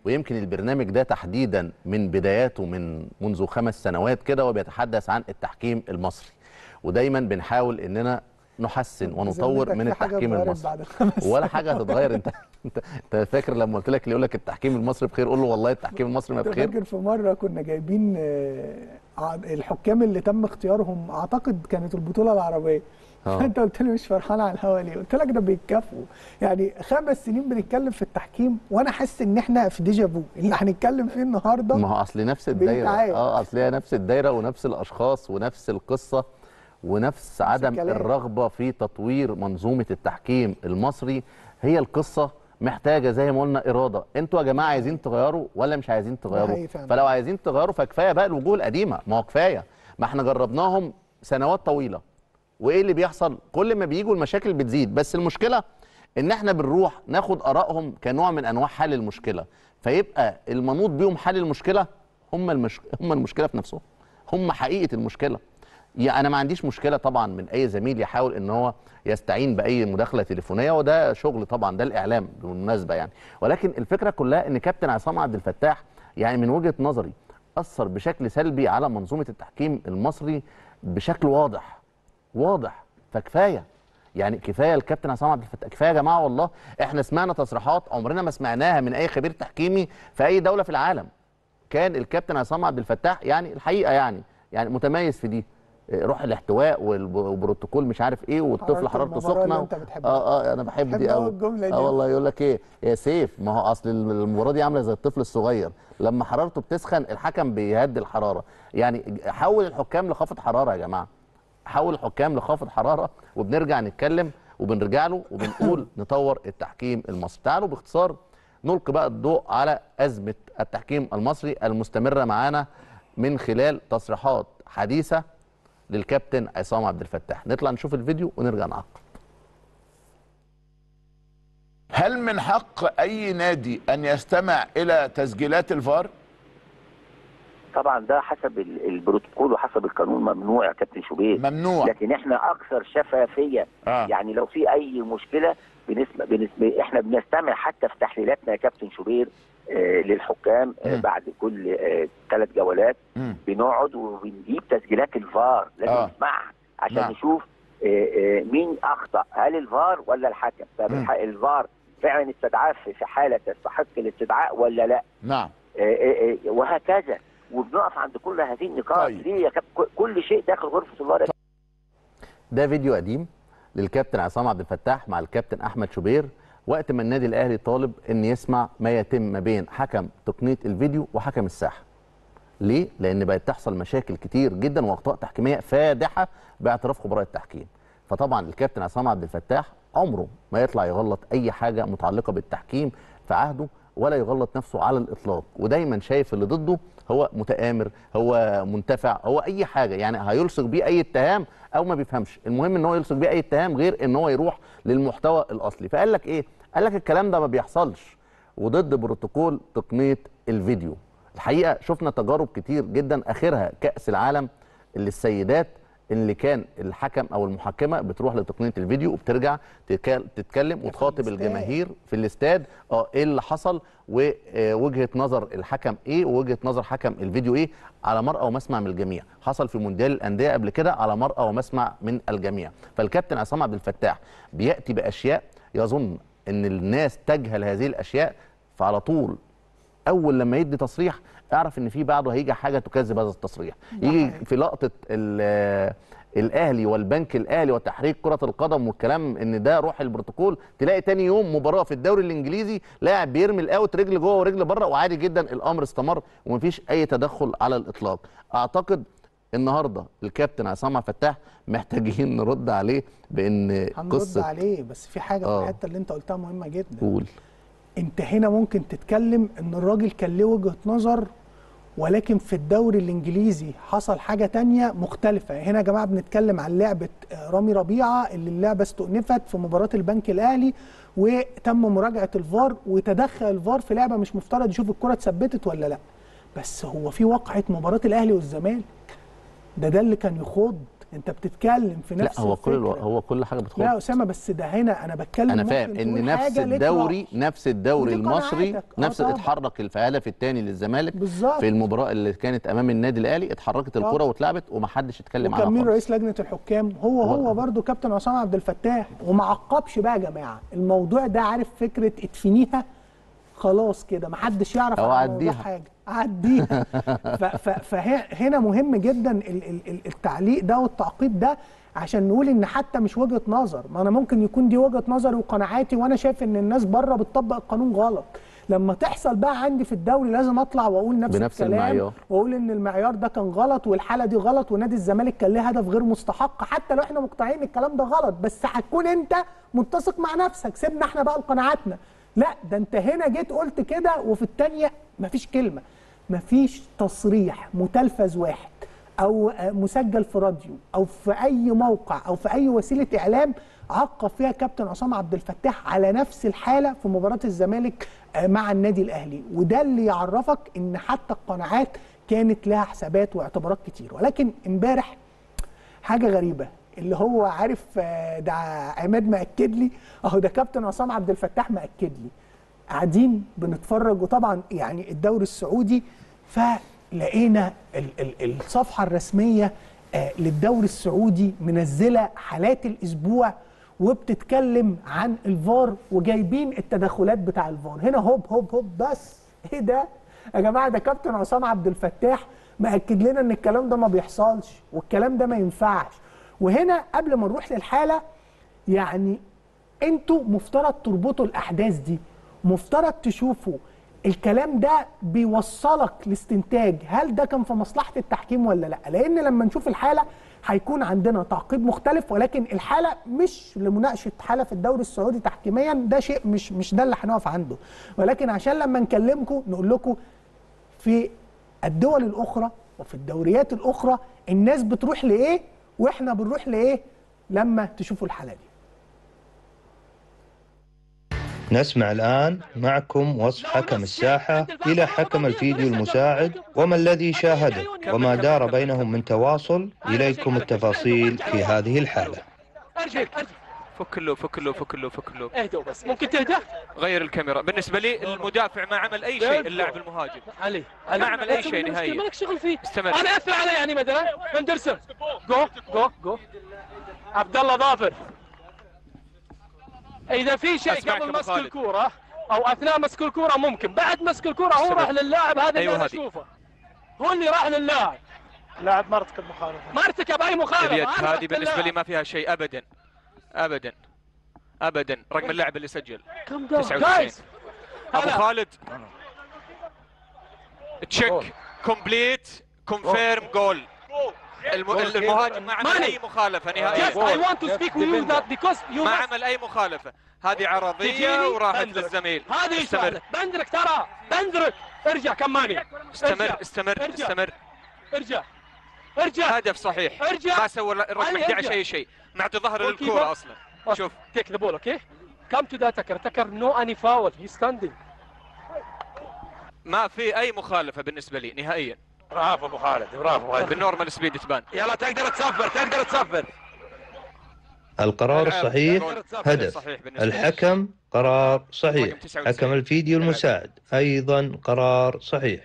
ويمكن البرنامج ده تحديدا من بداياته من منذ خمس سنوات كده وبيتحدث عن التحكيم المصري ودايما بنحاول اننا نحسن ونطور ذمتك من في حاجة التحكيم اتغيرت المصري بعد الخمس ولا حاجه هتتغير انت انت انت فاكر لما قلت لك اللي يقول لك التحكيم المصري بخير قول له والله التحكيم المصري ما أنت بخير فاكر في مره كنا جايبين آه، ع- الحكام اللي تم اختيارهم اعتقد كانت البطوله العربيه آه. فانت قلت لي مش فرحان على الهوا ليه؟ قلت لك ده بيتكافئوا يعني خمس سنين بنتكلم في التحكيم وانا حاسس ان احنا في ديجافو اللي هنتكلم فيه النهارده ما هو اصل نفس الدايره بيتعاد. اه اصل هي نفس الدايره ونفس الاشخاص ونفس القصه ونفس عدم الكلام. الرغبه في تطوير منظومه التحكيم المصري هي القصه محتاجه زي ما قلنا اراده انتوا يا جماعه عايزين تغيروا ولا مش عايزين تغيروا حقيقي فعلا. فلو عايزين تغيروا فكفايه بقى الوجوه القديمه ما هو كفايه ما احنا جربناهم سنوات طويله وايه اللي بيحصل كل ما بيجوا المشاكل بتزيد بس المشكله ان احنا بنروح ناخد ارائهم كنوع من انواع حل المشكله فيبقى المنوط بيهم حل المشكله هم المش... هم المشكله في نفسهم هم حقيقه المشكله يعني انا ما عنديش مشكله طبعا من اي زميل يحاول ان هو يستعين باي مداخله تليفونيه وده شغل طبعا ده الاعلام بالمناسبه يعني ولكن الفكره كلها ان كابتن عصام عبد الفتاح يعني من وجهه نظري اثر بشكل سلبي على منظومه التحكيم المصري بشكل واضح واضح فكفايه يعني كفايه الكابتن عصام عبد الفتاح كفايه يا جماعه والله احنا سمعنا تصريحات عمرنا ما سمعناها من اي خبير تحكيمي في اي دوله في العالم كان الكابتن عصام عبد الفتاح يعني الحقيقه يعني يعني متميز في دي إيه، روح الاحتواء والب- والبروتوكول مش عارف ايه والطفل حرارة حرارته المباراة اللي سخنه أنت بتحبها. اه اه انا بحب بحب دي أوي قوي الجملة دي. اه والله يقول لك ايه يا سيف ما هو اصل المباراه دي عامله زي الطفل الصغير لما حرارته بتسخن الحكم بيهدي الحراره يعني حول الحكام لخافض حراره يا جماعه حول الحكام لخافض حراره وبنرجع نتكلم وبنرجع له وبنقول نطور التحكيم المصري تعالوا باختصار نلقي بقى الضوء على ازمه التحكيم المصري المستمره معانا من خلال تصريحات حديثه للكابتن عصام عبد الفتاح نطلع نشوف الفيديو ونرجع نعقب هل من حق اي نادي ان يستمع الى تسجيلات الفار طبعا ده حسب ال- البروتوكول وحسب القانون ممنوع يا كابتن شوبير ممنوع لكن احنا اكثر شفافيه آه. يعني لو في اي مشكله بنسمع بنسمع احنا بنستمع حتى في تحليلاتنا يا كابتن شوبير آه للحكام آه مم. بعد كل آه ثلاث جولات مم. بنقعد وبنجيب تسجيلات الفار لازم آه. نسمعها عشان نعم. نشوف آه آه مين اخطا هل الفار ولا الحكم طب مم. الح- الفار فعلا استدعاه في في حاله تستحق الاستدعاء ولا لا نعم آه، آه، آه، وهكذا وبنقف عند كل هذه النقاط طيب. ليه يا كابتن كل- كل شيء داخل غرفه الفار يا ده فيديو قديم للكابتن عصام عبد الفتاح مع الكابتن احمد شوبير وقت ما النادي الاهلي طالب ان يسمع ما يتم ما بين حكم تقنيه الفيديو وحكم الساحه ليه لان بقت تحصل مشاكل كتير جدا واخطاء تحكيميه فادحه باعتراف خبراء التحكيم فطبعا الكابتن عصام عبد الفتاح عمره ما يطلع يغلط اي حاجه متعلقه بالتحكيم في عهده ولا يغلط نفسه على الاطلاق ودايما شايف اللي ضده هو متآمر هو منتفع هو اي حاجه يعني هيلصق بيه اي اتهام او ما بيفهمش المهم ان هو يلصق بيه اي اتهام غير ان هو يروح للمحتوى الاصلي فقال لك ايه قال لك الكلام ده ما بيحصلش وضد بروتوكول تقنيه الفيديو الحقيقه شفنا تجارب كتير جدا اخرها كاس العالم اللي السيدات اللي كان الحكم او المحكمه بتروح لتقنيه الفيديو وبترجع تتكل- تتكلم وتخاطب الاستاد. الجماهير في الاستاد اه ايه اللي حصل ووجهه نظر الحكم ايه ووجهه نظر حكم الفيديو ايه على مرأى ومسمع من الجميع حصل في مونديال الانديه قبل كده على مرأى ومسمع من الجميع فالكابتن عصام عبد الفتاح بياتي باشياء يظن ان الناس تجهل هذه الاشياء فعلى طول اول لما يدي تصريح اعرف ان في بعده هيجي حاجه تكذب هذا التصريح يجي في لقطه ال- الاهلي والبنك الاهلي وتحريك كره القدم والكلام ان ده روح البروتوكول تلاقي تاني يوم مباراه في الدوري الانجليزي لاعب بيرمي الاوت رجل جوه ورجل بره وعادي جدا الامر استمر ومفيش اي تدخل على الاطلاق اعتقد النهارده الكابتن عصام عبد الفتاح محتاجين نرد عليه بان هنرد قصه عليه بس في حاجه في آه. الحته اللي انت قلتها مهمه جدا قول انت هنا ممكن تتكلم ان الراجل كان له وجهه نظر ولكن في الدوري الانجليزي حصل حاجه تانية مختلفه هنا يا جماعه بنتكلم عن لعبه آه، رامي ربيعه اللي اللعبه استؤنفت في مباراه البنك الاهلي وتم مراجعه الفار وتدخل الفار في لعبه مش مفترض يشوف الكره اتثبتت ولا لا بس هو في واقعه مباراه الاهلي والزمالك ده ده اللي كان يخوض انت بتتكلم في لا نفس هو كل الو... الفكرة. هو كل حاجه لا يا بتخوض اسامه بس ده هنا انا بتكلم انا ممكن فاهم ان تقول نفس حاجة ليك الدوري رأي. نفس الدوري ودي المصري قناعاتك. آه نفس طبعا. اتحرك في الهدف الثاني للزمالك بالظبط. في المباراه اللي كانت امام النادي الاهلي اتحركت الكره طبعا. واتلعبت ومحدش اتكلم وكان عنها مين خالص رئيس لجنه الحكام هو هو- هو برضه كابتن عصام عبد الفتاح وما عقبش بقى يا جماعه الموضوع ده عارف فكره ادفنيها خلاص كده محدش يعرف أو عن الموضوع عديها. حاجه عديها فهنا مهم جدا ال- ال- ال- التعليق ده والتعقيب ده عشان نقول ان حتى مش وجهه نظر ما انا ممكن يكون دي وجهه نظري وقناعاتي وانا شايف ان الناس بره بتطبق القانون غلط لما تحصل بقى عندي في الدوري لازم اطلع واقول نفس, بنفس الكلام المعيار. واقول ان المعيار ده كان غلط والحاله دي غلط ونادي الزمالك كان ليه هدف غير مستحق حتى لو احنا مقتنعين الكلام ده غلط بس هتكون انت متسق مع نفسك سيبنا احنا بقى لقناعاتنا لا ده انت هنا جيت قلت كده وفي الثانيه مفيش كلمه مفيش تصريح متلفز واحد او آه، مسجل في راديو او في اي موقع او في اي وسيله اعلام عقب فيها كابتن عصام عبد الفتاح على نفس الحاله في مباراه الزمالك آه، مع النادي الاهلي وده اللي يعرفك ان حتى القناعات كانت لها حسابات واعتبارات كتير ولكن امبارح حاجه غريبه اللي هو عارف آه، ده عماد مأكد لي اهو ده كابتن عصام عبد الفتاح مأكد لي قاعدين بنتفرج وطبعا يعني الدوري السعودي فلقينا ال- ال- الصفحه الرسميه آه، للدوري السعودي منزله حالات الاسبوع وبتتكلم عن الفار وجايبين التدخلات بتاع الفار هنا هوب هوب هوب بس ايه ده يا جماعه ده كابتن عصام عبد الفتاح مأكد لنا ان الكلام ده ما بيحصلش والكلام ده ما ينفعش وهنا قبل ما نروح للحاله يعني انتوا مفترض تربطوا الاحداث دي مفترض تشوفوا الكلام ده بيوصلك لاستنتاج هل ده كان في مصلحه التحكيم ولا لا لان لما نشوف الحاله هيكون عندنا تعقيب مختلف ولكن الحاله مش لمناقشه حاله في الدوري السعودي تحكيميا ده شيء مش مش ده اللي هنقف عنده ولكن عشان لما نكلمكم نقول لكم في الدول الاخرى وفي الدوريات الاخرى الناس بتروح لايه واحنا بنروح لايه لما تشوفوا الحاله دي نسمع الآن معكم وصف حكم الساحة إلى حكم الفيديو المساعد وما الذي شاهده وما دار بينهم من تواصل إليكم التفاصيل في هذه الحالة ارجع ارجع فك له فك له فك له فك له اهدوا بس ممكن تهدى غير الكاميرا بالنسبه لي المدافع ما عمل اي شيء اللاعب المهاجم علي ما عمل أي شيء نهائياً. مالك شغل فيه استمر. انا اثر عليه يعني مثلا هندرسون جو جو جو عبد الله ظافر اذا في شيء أسمعك قبل أبو مسك خالد. الكوره او اثناء مسك الكوره ممكن بعد مسك الكوره هو استمر. راح للاعب هذا اللي أيوة انا هذه. اشوفه هو اللي راح للاعب لاعب ما ارتكب مخالفه ما ارتكب اي مخالفه اليد أنا هذه رحت بالنسبه لي للاعب. ما فيها شيء ابدا ابدا ابدا رغم اللاعب اللي سجل كم دور 99. جايز ابو أنا- خالد تشيك كومبليت كونفيرم جول الم... المهاجم ما عمل ماني. اي مخالفه Yes, نهائيا I want to speak with you that because you ما must عمل اي مخالفه هذه عرضيه تجيني وراحت بندرك. للزميل هذه استمر يسمع بندرك ترى بندرك ارجع كماني استمر ارجع. استمر ارجع. استمر ارجع ارجع هدف صحيح ارجع. ما سوى رقم علي 11 ارجع. اي شيء معطي ظهر Goalkeeper. للكوره اصلا شوف تيك ذا بول اوكي كم تو ذات تكر تكر نو اني فاول هي ستاندينج ما في اي مخالفه بالنسبه لي نهائيا برافو ابو خالد برافو بالنورمال سبيد تبان يلا تقدر تصفر تقدر تصفر القرار العاب. الصحيح جول. هدف صحيح بالنسبة لي. الحكم قرار صحيح رقم 99. حكم الفيديو المساعد أيضا قرار صحيح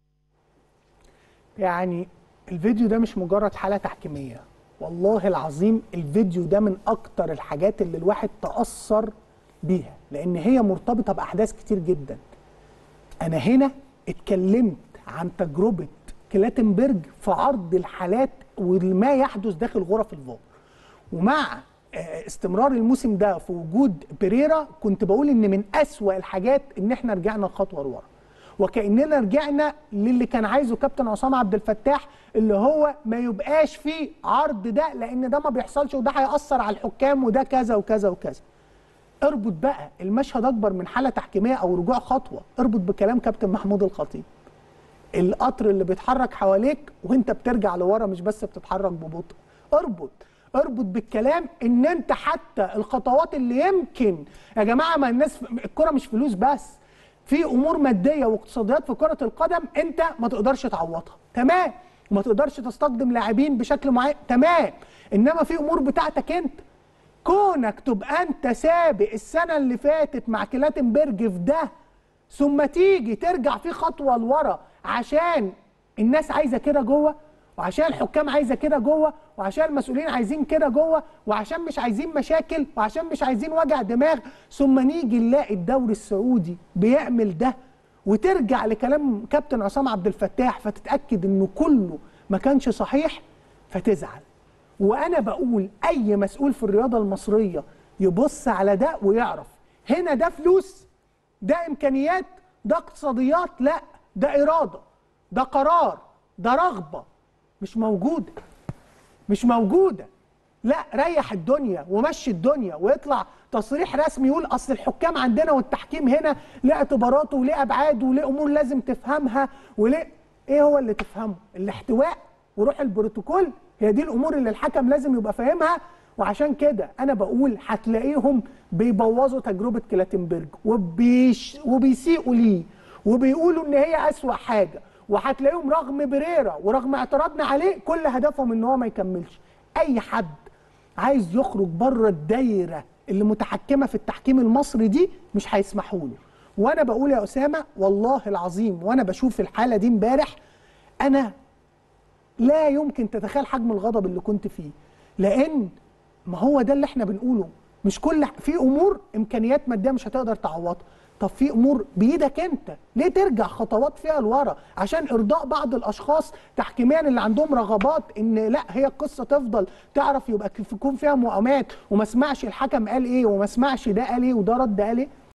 يعني الفيديو ده مش مجرد حالة تحكيمية والله العظيم الفيديو ده من أكتر الحاجات اللي الواحد تأثر بيها لأن هي مرتبطة بأحداث كتير جدا أنا هنا اتكلمت عن تجربة كلاتنبرج في عرض الحالات وما يحدث داخل غرف الفار ومع آه، استمرار الموسم ده في وجود بيريرا كنت بقول ان من اسوأ الحاجات ان احنا رجعنا خطوه لورا وكاننا رجعنا للي كان عايزه كابتن عصام عبد الفتاح اللي هو ما يبقاش فيه عرض ده لان ده ما بيحصلش وده هيأثر على الحكام وده كذا وكذا وكذا اربط بقى المشهد اكبر من حاله تحكيميه او رجوع خطوه اربط بكلام كابتن محمود الخطيب القطر اللي بيتحرك حواليك وانت بترجع لورا مش بس بتتحرك ببطء اربط اربط بالكلام ان انت حتى الخطوات اللي يمكن يا جماعه ما الناس الكره مش فلوس بس في امور ماديه واقتصاديات في كره القدم انت ما تقدرش تعوضها تمام وما تقدرش تستخدم لاعبين بشكل معين تمام انما في امور بتاعتك انت كونك تبقى انت سابق السنه اللي فاتت مع كلاتنبرج في ده ثم تيجي ترجع فيه خطوه لورا عشان الناس عايزه كده جوه وعشان الحكام عايزه كده جوه وعشان المسؤولين عايزين كده جوه وعشان مش عايزين مشاكل وعشان مش عايزين وجع دماغ ثم نيجي نلاقي الدوري السعودي بيعمل ده وترجع لكلام كابتن عصام عبد الفتاح فتتاكد انه كله ما كانش صحيح فتزعل وانا بقول اي مسؤول في الرياضه المصريه يبص على ده ويعرف هنا ده فلوس ده امكانيات ده اقتصاديات لا ده اراده ده قرار ده رغبه مش موجوده مش موجوده لا ريح الدنيا ومشي الدنيا ويطلع تصريح رسمي يقول اصل الحكام عندنا والتحكيم هنا له اعتباراته وله ابعاد وله امور لازم تفهمها وليه ايه هو اللي تفهمه الاحتواء وروح البروتوكول هي دي الامور اللي الحكم لازم يبقى فاهمها وعشان كده انا بقول هتلاقيهم بيبوظوا تجربه كلاتنبرج وبيش وبيسيئوا ليه وبيقولوا ان هي اسوا حاجه وهتلاقيهم رغم بريرا ورغم اعتراضنا عليه كل هدفهم ان هو ما يكملش اي حد عايز يخرج بره الدايره اللي متحكمه في التحكيم المصري دي مش هيسمحوا له وانا بقول يا اسامه والله العظيم وانا بشوف الحاله دي امبارح انا لا يمكن تتخيل حجم الغضب اللي كنت فيه لان ما هو ده اللي احنا بنقوله مش كل في امور امكانيات ماديه مش هتقدر تعوضها طب في امور بايدك انت ليه ترجع خطوات فيها لورا عشان ارضاء بعض الاشخاص تحكيميا اللي عندهم رغبات ان لا هي القصه تفضل تعرف يبقى يكون فيها مقامات وما اسمعش الحكم قال ايه وما اسمعش ده قال ايه وده رد قال ايه